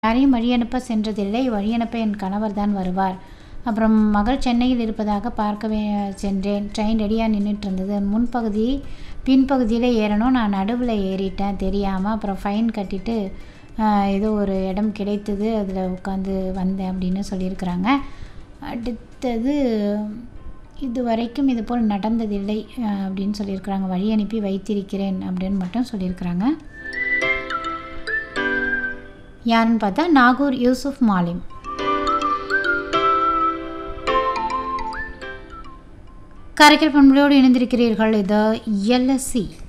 யாரையும் வழியனுப்ப சென்றதில்லை வழியனுப்ப என் கணவர் தான் வருவார் அப்புறம் மகள் சென்னையில் இருப்பதாக பார்க்கவே சென்றேன் ட்ரெயின் ரெடியாக நின்றுட்டு இருந்தது முன்பகுதி பின்பகுதியில் ஏறணும் நான் நடுவில் ஏறிட்டேன் தெரியாமல் அப்புறம் ஃபைன் கட்டிட்டு ஆஹ், ஏதோ ஒரு இடம் கிடைத்தது அதில் உட்காந்து வந்தேன் அப்படின்னு சொல்லியிருக்கிறாங்க அடுத்தது இது வரைக்கும் இது போல் நடந்ததில்லை ஆஹ், அப்படின்னு சொல்லியிருக்கிறாங்க வழி அனுப்பி வைத்திருக்கிறேன் அப்படின்னு மட்டும் சொல்லியிருக்கிறாங்க யாருன்னு பார்த்தா நாகூர் யூசுப் மாலிம் காரைக்கால் பண்புலையோடு இணைந்திருக்கிறீர்கள் இது எல்எஸ்சி